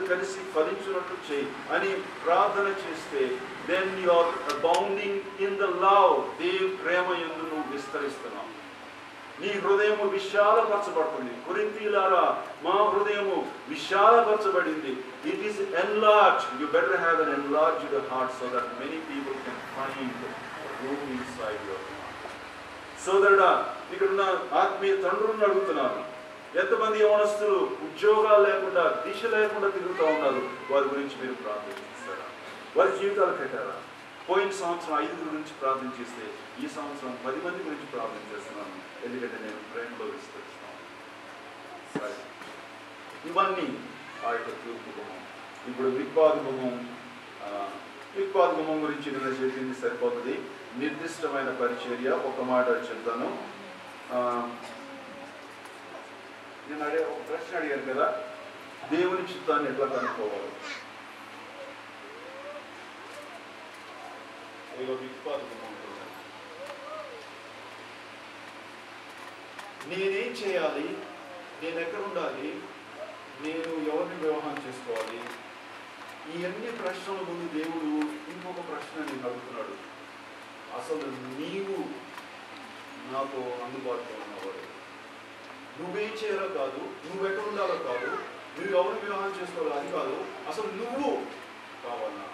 కలిసి ఫలించినట్లు చేయి అని ప్రార్థన చేస్తే then you are bounding in the love దేవ్ ప్రేమ ఎందు నువ్వు విస్తరిస్తున్నావు నీ హృదయము విశాలపరచబడుతుంది కొరింతీలారా మా హృదయము విశాలపరచబడింది it is enlarge you better have an enlarged heart so that many people can find room inside your సోదరుడా ఇక్కడున్న ఆత్మీయ తండ్రులను అడుగుతున్నాను ఎంతమంది యవనస్తులు ఉద్యోగాలు లేకుండా దిశ లేకుండా తిరుగుతూ ఉన్నారు వారి గురించి మీరు ప్రార్థన చేస్తారా వారి జీవితాలు కట్టారా పోయిన సంవత్సరం ఐదుగురు గురించి ప్రార్థన చేస్తే ఈ సంవత్సరం పది మంది గురించి ప్రార్థన చేస్తున్నాను ఎందుకంటే నేను ప్రేమలో విస్తరిస్తున్నాను సరే ఇవన్నీ ఆ యొక్క తూర్పు గుమ్మం ఇప్పుడు విప్పాది గుమ్మం ఆ, విప్పాది గుమ్మం గురించి నేను చెప్పింది సరిపోతుంది నిర్దిష్టమైన పరిచర్య ఒక మాట చెప్తాను ఆ, నేను అడిగే ఒక ప్రశ్న అడిగాను కదా దేవుని చిత్తాన్ని ఎట్లా కనుక్కోవాలి ఇదిగో విప్పాది గుమ్మం ఉంటుంది. నేనేం చేయాలి నేను ఎక్కడ ఉండాలి నేను ఎవరిని వివాహం చేసుకోవాలి ఈ అన్ని ప్రశ్నల ముందు దేవుడు ఇంకొక ప్రశ్న నేను అడుగుతున్నాడు అసలు నీవు నాతో అందుబాటులో ఉన్నవాడు నువ్వేం చేయాలో కాదు నువ్వు ఎక్కడ ఉండాలో కాదు నువ్వు ఎవరిని వివాహం చేసుకోవాలో అది కాదు అసలు నువ్వు కావాలన్నా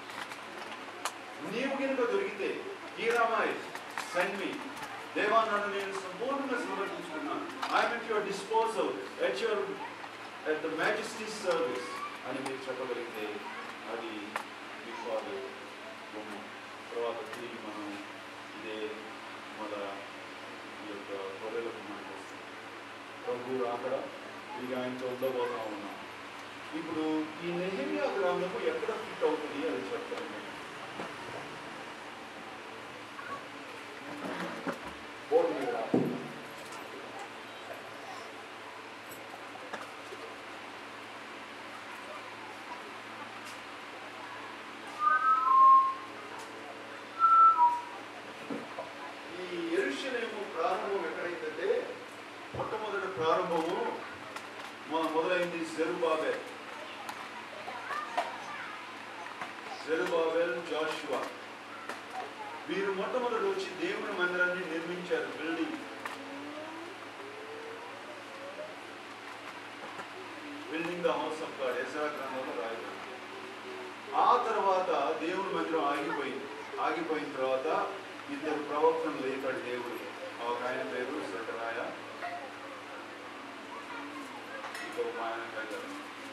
నీవు కనుక దొరికితే హీరామాయ్ సెండ్ మీ దేవా నన్ను నేను సంపూర్ణంగా సమర్పించుకున్నాను I'm at your disposal at your at the majesty service అని మీరు చెప్పగలిగితే అది విశ్వాలు బొమ్మ తర్వాత తిరిగి మనం ఇదే మన ఈ యొక్క గొర్రెలకు మనకు వస్తుంది ప్రభు అక్కడ తిరిగి ఆయనతో ఉండబోతా ఉన్నాం ఇప్పుడు ఈ నెహమ్యా గ్రంథము ఎక్కడ ఫిట్ అవుతుంది అని చెప్తాను నేను. బోర్డు మీద రాసి. ఈ ఎరుషలేము ప్రారంభం ఎక్కడైందంటే మొట్టమొదటి ప్రారంభము మొ- మొదలైంది సెరుబాబెల్ సెరుబాబెల్ జాషువా వీరు మొట్టమొదటి వచ్చి దేవుని మందిరాన్ని నిర్మించారు building building the house of God Ezra గ్రంథంలో రాయబడింది ఆ తర్వాత దేవుని మందిరం ఆగిపోయింది ఆగిపోయిన తర్వాత ఇద్దరు ప్రవక్తలు లేపాడు దేవుడు ఒక ఆయన పేరు సటరాయ ఇంకొక ఆయన పేరు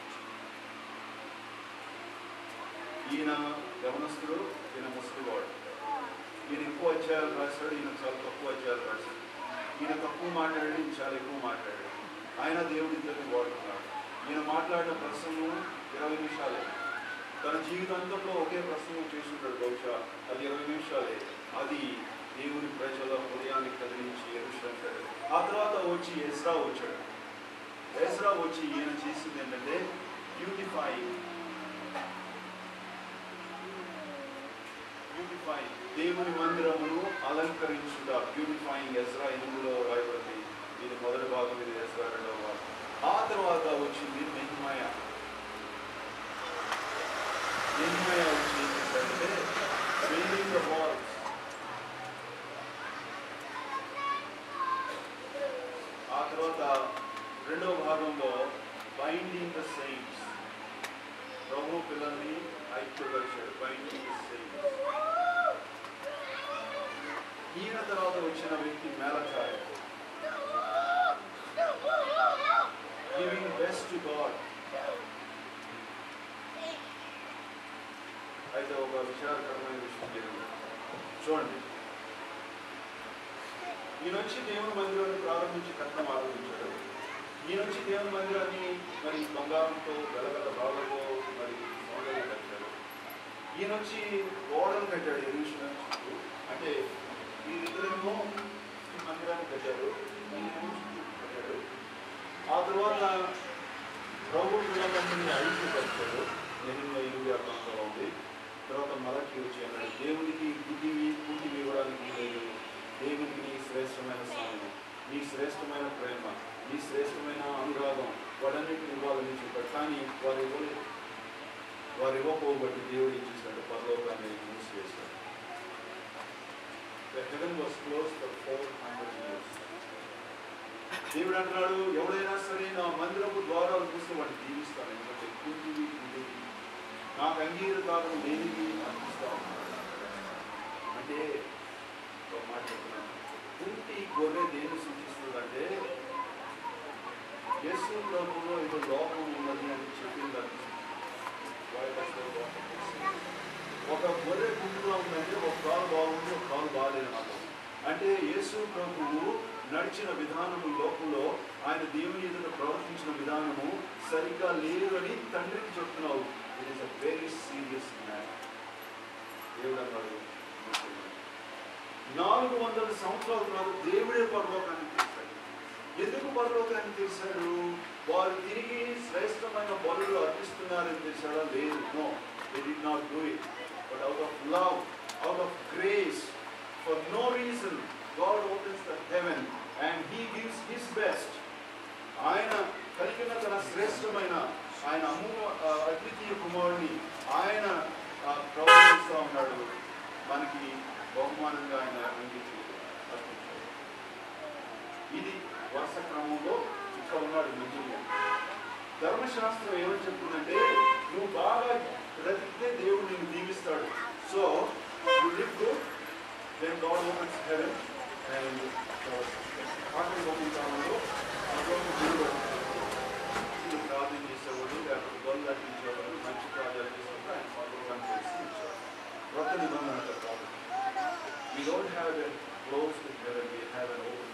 ఈయన యవనస్తుడు ఈయన ముసలివాడు ఈయన ఎక్కువ అధ్యాయాలు రాశాడు ఈయన చాలా తక్కువ అధ్యాయాలు రాశాడు ఈయన తక్కువ మాట్లాడాడు ఈయన చాలా ఎక్కువ మాట్లాడాడు ఆయన దేవుడి ఇద్దరిని వాడుకున్నాడు ఈయన మాట్లాడిన ప్రసంగం ఇరవై నిమిషాలే తన జీవితాంతంలో ఒకే ప్రసంగం చేస్తుంటాడు బహుశా అది ఇరవై నిమిషాలే అది దేవుని ప్రజల హృదయాన్ని కదిలించి ఎరుషంటాడు ఆ తర్వాత వచ్చి ఎస్రా వచ్చాడు ఎస్రా వచ్చి ఈయన చేసింది ఏంటంటే బ్యూటిఫైయింగ్ బ్యూటిఫైయింగ్ దేవుని మందిరమును అలంకరించుట బ్యూటిఫైయింగ్ ఎస్రా ఎనిమిదిలో రాయబడింది ఇది మొదటి భాగం ఇది ఎస్రా రెండవ భాగం ఆ తర్వాత వచ్చింది నెహ్మయ నెహ్మయ వచ్చి ఏం చేశాడంటే బిల్డింగ్ ద వాల్స్ ఆ తర్వాత రెండవ భాగంలో బైండింగ్ ద సెయింట్స్ ప్రభు పిల్లల్ని ఐక్యపరిచాడు బైండింగ్ ద సెయింట్స్ ఈయన తర్వాత వచ్చిన వ్యక్తి Malachi giving best to God అయితే ఒక విచారకరమైన విషయం జరిగింది చూడండి ఈయన వచ్చి దేవుని మందిరాన్ని ప్రారంభించి కట్నం ఆరంభించాడు ఈయన వచ్చి దేవుని మందిరాన్ని మరి బంగారంతో వెలగల బాలతో మరి సౌందర్యం కట్టాడు ఈయన వచ్చి గోడలు కట్టాడు ఎరుషులేం చుట్టూ అంటే వీరిద్దరేమో ఈ మందిరాన్ని కట్టారు ఈయనేమో చుట్టూ కట్టాడు ఆ తర్వాత ప్రభు పిల్లలందరినీ ఐక్యపరిచాడు నెహమ్య ఇరవై ప్రాంతంలో ఉంది తర్వాత మలకి వచ్చి అన్నాడు దేవునికి గుడ్డివి కుంటివి ఇవ్వడానికి లేదు దేవునికి నీ శ్రేష్టమైన స్నానం నీ శ్రేష్టమైన ప్రేమ నీ శ్రేష్టమైన అనురాగం వాటన్నిటిని ఇవ్వాలని చెప్పాడు కానీ వారు ఇవ్వలేదు వారు ఇవ్వకపోబట్టి దేవుడు ఇచ్చేసాడు పరలోకాన్ని మూసివేశాడు The heaven was closed for 400 years. దేవుడు అంటున్నాడు ఎవడైనా సరే నా మందిరపు ద్వారాలు చూస్తే వాడిని జీవిస్తాను ఎందుకంటే కుంటివి కుంటివి నాకు అంగీకారం లేనిది అనిపిస్తా ఉన్నాడు అంటే ఒక మాట చెప్తున్నాను కుంటి గొర్రె దేన్ని సూచిస్తుందంటే యేసు ప్రభులో ఏదో లోపం ఉన్నది అని చెప్పింది అనిపిస్తుంది Why does the loపం తెలుసు? ఒక గొర్రె కుంటుగా ఉందంటే ఒక కాలు బాగుంది ఒక కాలు బాగాలేదు నాకు అంటే యేసు ప్రభువు నడిచిన విధానము లోకంలో ఆయన దేవుని ఎదుట ప్రవర్తించిన విధానము సరిగ్గా లేదు అని తండ్రికి చెప్తున్నావు it is a very serious matter దేవుడు అన్నాడు నాలుగు వందల సంవత్సరాల తర్వాత దేవుడే పరలోకాన్ని తీశాడు ఎందుకు పరలోకాన్ని తీశాడు వారు తిరిగి శ్రేష్టమైన బలులు అర్పిస్తున్నారని తెలిసాడా లేదు no they did not do it but out of love out of grace for no reason God opens the heaven and he gives his best ఆయన కలిగిన తన శ్రేష్టమైన ఆయన అమ్ము ఆ, అద్వితీయ కుమారుని ఆయన ఆ, ప్రవర్తిస్తూ ఉన్నాడు మనకి బహుమానంగా ఆయన అందించి అర్పించాడు ఇది వరుస క్రమంలో ఇక్కడ ఉన్నాడు మంచిగా ధర్మశాస్త్రం ఏమని చెప్తుందంటే నువ్వు బాగా బ్రతికితే దేవుడు నిన్ను దీవిస్తాడు so you live good then God opens heaven and పాటలు పంపిన కాలంలో అందులోని దేవుడు వీళ్ళు ప్రార్థన చేసేవాడు లేకపోతే గొల్లు అర్పించేవాడు మంచి కార్యాలు చేసేవాడు ఆయన పరలోకాన్ని తెలిసి ఇచ్చాడు కొత్త నిబంధన కాదు We don't have a closed heaven, we have an open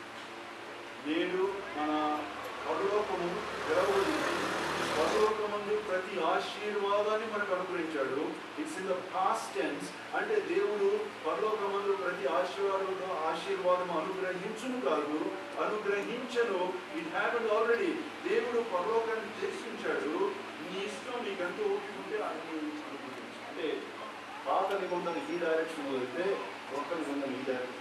నేడు మన పరలోకము తెరవబడింది పరలోకమందు ప్రతి ఆశీర్వాదాన్ని మనకు అనుగ్రహించాడు it's in the past tense అంటే దేవుడు పరలోకమందు ప్రతి ఆశీర్వాదం ఆశీర్వాదం అనుగ్రహించును కాదు అనుగ్రహించను ఇట్ హ్యాపెండ్ ఆల్రెడీ దేవుడు పరలోకాన్ని దర్శించాడు నీ ఇష్టం నీకెంత ఓపిక ఉంటే అన్ని అనుగ్రహించు అంటే పాత నిబంధన ఈ డైరెక్షన్ వెళ్తే కొత్త నిబంధన ఈ డైరెక్షన్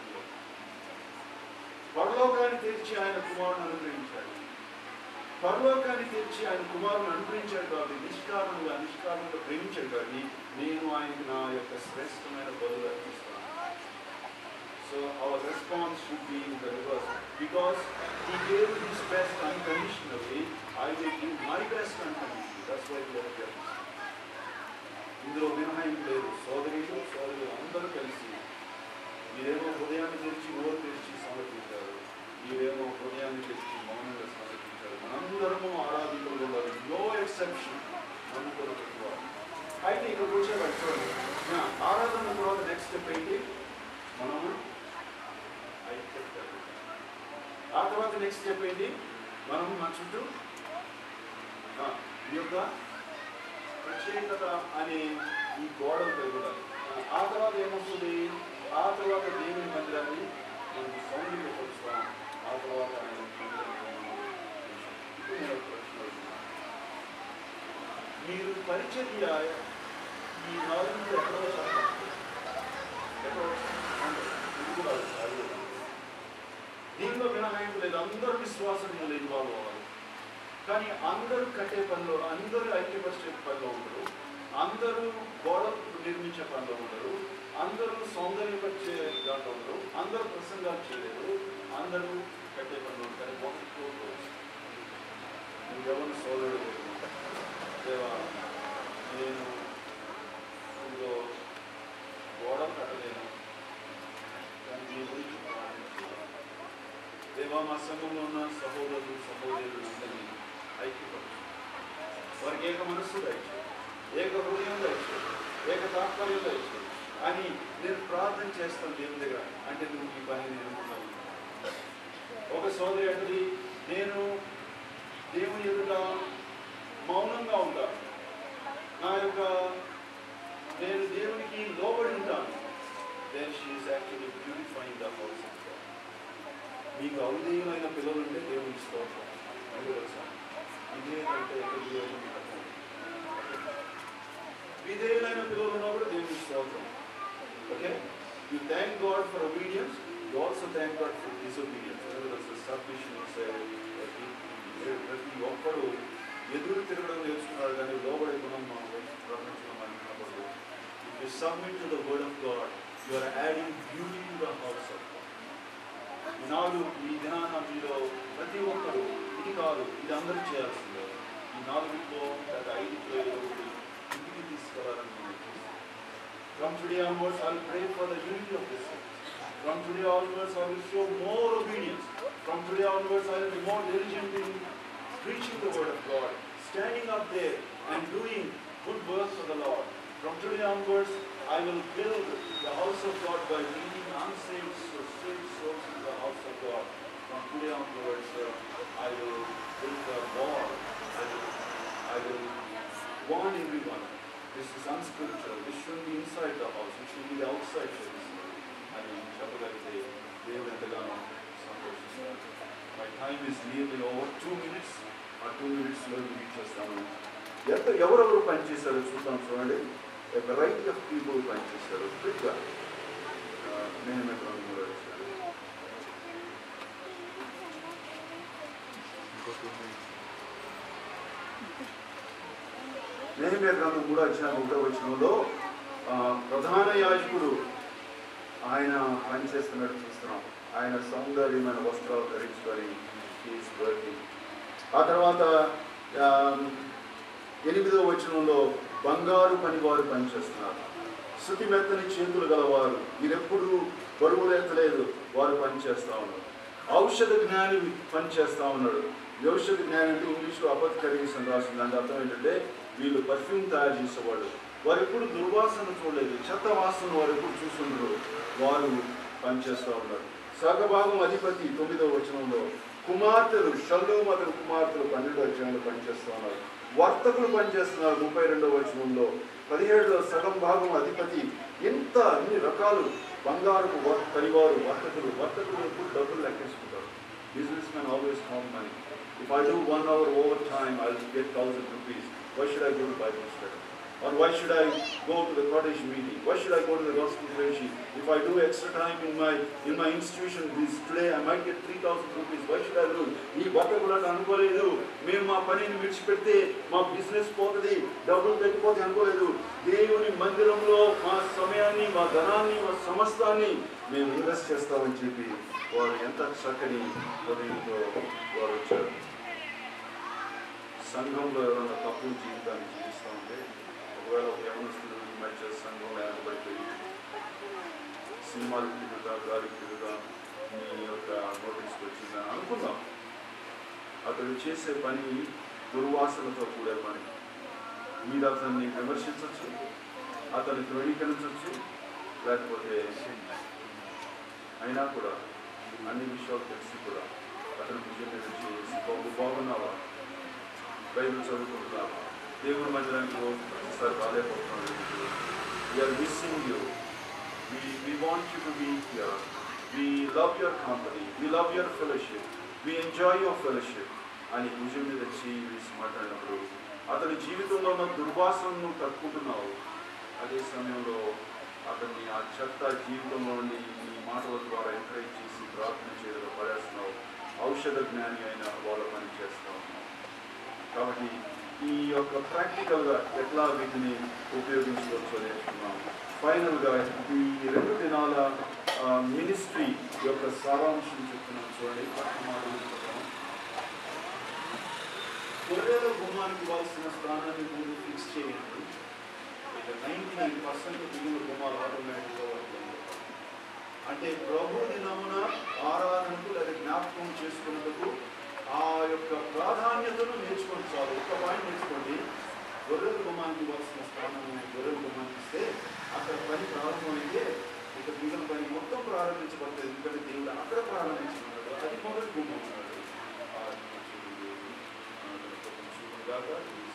పరలోకాన్ని తెరిచి ఆయన కుమారుని అనుగ్రహించాడు పరలోకాన్ని తెరిచి ఆయన కుమారుని అనుగ్రహించాడు కాబట్టి నిష్కారణంగా నిష్కారణంగా ప్రేమించాడు కాబట్టి నేను ఆయనకి నా యొక్క శ్రేష్టమైన బదులు అర్పిస్తాను so our response should be in the reverse because he gave his best unconditionally I will give my best unconditionally that's why we ఇందులో మినహాయింపు లేదు సోదరులు సోదరులు అందరూ కలిసి మీరేమో హృదయాన్ని తెరిచి నోరు తెరిచి సమర్పించారు మీరేమో హృదయాన్ని తెరిచి మౌనంగా సమర్పించారు మనందరము ఆరాధికులు ఉన్నారు నో ఎక్సెప్షన్ నమ్ముకున్న వారు అయితే ఇక్కడ కూర్చోబడి చూడండి నా ఆరాధన తర్వాత నెక్స్ట్ స్టెప్ ఏంటి మనము ఐక్యత కలిగి. ఆ తర్వాత నెక్స్ట్ స్టెప్ ఏంటి మనం మన చుట్టూ ఆ, ఈ యొక్క ప్రత్యేకత అనే ఈ గోడలు పెరుగుతాయి ఆ తర్వాత ఏమవుతుంది ఆ తర్వాత దేవుని మందిరాన్ని మనం సౌందర్యపరుస్తాం ఆ తర్వాత ఆయన మందిరాన్ని మనం ఇప్పుడు నేను ఒక ప్రశ్న అడుగుతున్నాను. మీరు పరిచర్య ఈ నాలుగు ఎక్కడో చదవండి. ఎక్కడో చదవండి. ఇది కూడా అది కూడా. దీనిలో మినహాయింపు లేదు అందరూ విశ్వాసం ఇందులో ఇన్వాల్వ్ అవ్వాలి కానీ అందరూ కట్టే పనిలో అందరూ ఐక్యపరిచే పనిలో ఉండరు అందరూ గోడ నిర్మించే పనిలో ఉండరు అందరూ సౌందర్యపరిచే దాంట్లో ఉండరు అందరూ ప్రసంగాలు చేయలేరు అందరూ కట్టే పనిలో ఉంటారు ఒకటి నువ్వెవరు సోదరుడు దేవా నేను ఇందులో గోడ కట్టలేను కానీ నీ గురించి ప్రార్థించాను. దేవా మా సంఘంలో ఉన్న సహోదరులు సహోదరులు అందరినీ ఐక్యపరచు వారికి ఏక మనస్సు దయచేయి ఏక హృదయం దయచేయి ఏక తాత్పర్యం దయచేయి అని నేను ప్రార్థన చేస్తాను దేవుని దగ్గర అంటే నువ్వు ఈ పని నేను అనుకున్నావు ఒక సోదరి అంటది నేను దేవుని ఎదుట మౌనంగా ఉంటాను నా యొక్క నేను దేవునికి లోబడి ఉంటాను then she is actually beautifying the house of God మీకు ఔదీయమైన పిల్లలు ఉంటే దేవుని స్తోత్రం ఎందుకు తెలుసా విధేయులంటే విధేయులు మీకు అర్థం. విధేయులైన పిల్లలు ఉన్నప్పుడు దేవుని స్తోత్రం okay you thank God for obedience you also thank God for disobedience submission ప్రతి ఒక్కడు ఎదురు తిరగడం నేర్చుకున్నాడు కానీ లోబడే గుణం మనం submit to the word of God, you are adding beauty to the house of God. ఈనాడు ఈ దినాన మీలో ప్రతి ఒక్కరు ఇది కాదు ఇది అందరూ చేయాల్సిందే ఈ నాలుగులో లేదా ఐదులో ఏదో ఒకటి ఇంటికి తీసుకెళ్లాలని నేను చూస్తున్నాను. From today onwards, I'll pray for the unity of this church. From today onwards, I will show more obedience. From today onwards, I will be more diligent in preaching the word of God, standing up there and doing good works for the Lord. From today onwards, I will build the house of God by leading unsaved souls, saved souls into the house of God. From today onwards, uh, I will build the wall. I will, I will warn everyone. This is unscriptural. This shouldn't be inside the house. It should be the outside place. అని చెప్పగలిగితే దేవుడు ఎంతగానో సంతోషిస్తారు my time is nearly over two minutes ఆ two మినిట్స్లో read చేస్తాను ఎంత ఎవరెవరు పనిచేశారో చూద్దాం చూడండి వెరైటీ ఆఫ్ పీపుల్ పనిచేస్తారు క్విక్గా నేను ఎక్కడ కూడా వచ్చాను నేహమ్య గ్రంథం కూడా వచ్చిన ఒకటో వచనంలో ఆ, ప్రధాన యాజకుడు ఆయన పనిచేస్తున్నట్టు చూస్తున్నాం ఆయన సౌందర్యమైన వస్త్రాలు ధరించుకొని ఈస్ వర్కింగ్ ఆ తర్వాత ఆ, ఎనిమిదో వచనంలో బంగారు పని వారు పనిచేస్తున్నారు శృతి మెత్తని చేతులు గలవారు వీరెప్పుడు బరువులు ఎత్తలేదు వారు పనిచేస్తా ఉన్నారు ఔషధ జ్ఞాని పనిచేస్తా ఉన్నాడు ఈ ఔషధ జ్ఞాని అంటే ఇంగ్లీష్లో అపథకరీస్ అని రాసింది దాని అర్థం ఏంటంటే వీళ్ళు పర్ఫ్యూమ్ తయారు చేసేవాళ్ళు వారు ఎప్పుడు దుర్వాసన చూడలేదు చెత్త వాసన వారు ఎప్పుడు చూస్తుండ్రు వారు పనిచేస్తూ ఉన్నారు సగభాగం అధిపతి తొమ్మిదవ వచనంలో కుమార్తెలు షల్లు మతలు కుమార్తెలు పన్నెండవ వచనంలో పనిచేస్తూ ఉన్నారు వర్తకులు పనిచేస్తున్నారు ముప్పై రెండవ వచనంలో పదిహేడులో సగం భాగం అధిపతి ఎంత అన్ని రకాలు బంగారు వ- పనివారు వర్తకులు వర్తకులు ఎప్పుడు డబ్బులు లెక్కేసుకుంటారు business man always count money if I do one hour overtime I get thousand rupees why should I go to Bible study Or why should I go to the cottage meeting? Why should I go to the gospel fellowship? If I do extra time in my in my institution this today, I might get 3,000 rupees. Why should I do? ఈ బతకులు అంటే అనుకోలేదు మేము మా పనిని విడిచిపెడితే మా business పోతుంది డబ్బులు తగ్గిపోతే అనుకోలేదు దేవుని మందిరంలో మా సమయాన్ని మా ధనాన్ని మా సమస్తాన్ని మేము ఇన్వెస్ట్ చేస్తామని చెప్పి వారు ఎంత చక్కని హృదయంతో వారు వచ్చారు సంఘంలో ఎవరైనా తప్పు జీవితాన్ని జీవిస్తూ ఉంటే ఒకవేళ ఒక యవనస్తులు ఈ మధ్య సంఘంలో ఏర్పడిపోయి సినిమాలు తిరుగుతా గాలి తిరుగుతా మీ యొక్క నోటీస్కి వచ్చిందని అనుకుందాం అతడు చేసే పని దుర్వాసనతో కూడే పని మీరు అతన్ని విమర్శించవచ్చు అతన్ని ధృవీకరించవచ్చు లేకపోతే అయినా కూడా అన్ని విషయాలు తెలిసి కూడా అతను విజయం మీద చేసి బాగు బాగున్నావా బైబిల్ చదువుకుంటున్నావా దేవుని మందిరానికి రోజు ప్రతిసారి రాలేకపోతున్నాడు we are missing you we, we want you to be here. We love your company. We love your fellowship. We enjoy your fellowship. అని భుజం మీద చేయి వేసి మాట్లాడినప్పుడు అతని జీవితంలో ఉన్న దుర్వాసనను తట్టుకుంటున్నావు అదే సమయంలో అతన్ని ఆ చెత్త జీవితంలో నుండి ఈ మాటల ద్వారా ఎంకరేజ్ చేసి ప్రార్థన చేయడంలో పడేస్తున్నావు ఔషధ జ్ఞాని అయిన వాళ్ళ పని చేస్తా ఉన్నావు కాబట్టి ఈ యొక్క ప్రాక్టికల్గా ఎట్లా వీటిని ఉపయోగించుకోవచ్చో నేర్చుకున్నాం ఫైనల్గా ఈ రెండు దినాల మినిస్ట్రీ యొక్క సారాంశం చెప్తున్నాం చూడండి పట్టణాలు గొర్రెల గుమ్మానికి ఇవ్వాల్సిన స్థానాన్ని ముందు ఫిక్స్ చేయండి ఇక నైంటీ నైన్ పర్సెంట్ మిగిలిన గుమ్మాలు ఆటోమేటిక్గా వస్తుంది అంటే ప్రభు దినమున ఆరాధనకు లేదా జ్ఞాపకం చేసుకున్నందుకు ఆ యొక్క ప్రాధాన్యతను నేర్చుకోండి చాలు ఒక పాయింట్ నేర్చుకోండి గొర్రెల గుమ్మానికి ఇవ్వాల్సిన స్థానం గొర్రెల గుమ్మానికి ఇస్తే అక్కడ పని ప్రారంభమైతే ఇక మిగిలిన పని మొత్తం ప్రారంభించబడుతుంది ఎందుకంటే దేవుడు అక్కడ ప్రారంభించుకున్నాడు అది మొదటి గుమ్మం అన్నాడు ఆ మంచి దేవుడు, ఆ, గొప్ప చూపుగాక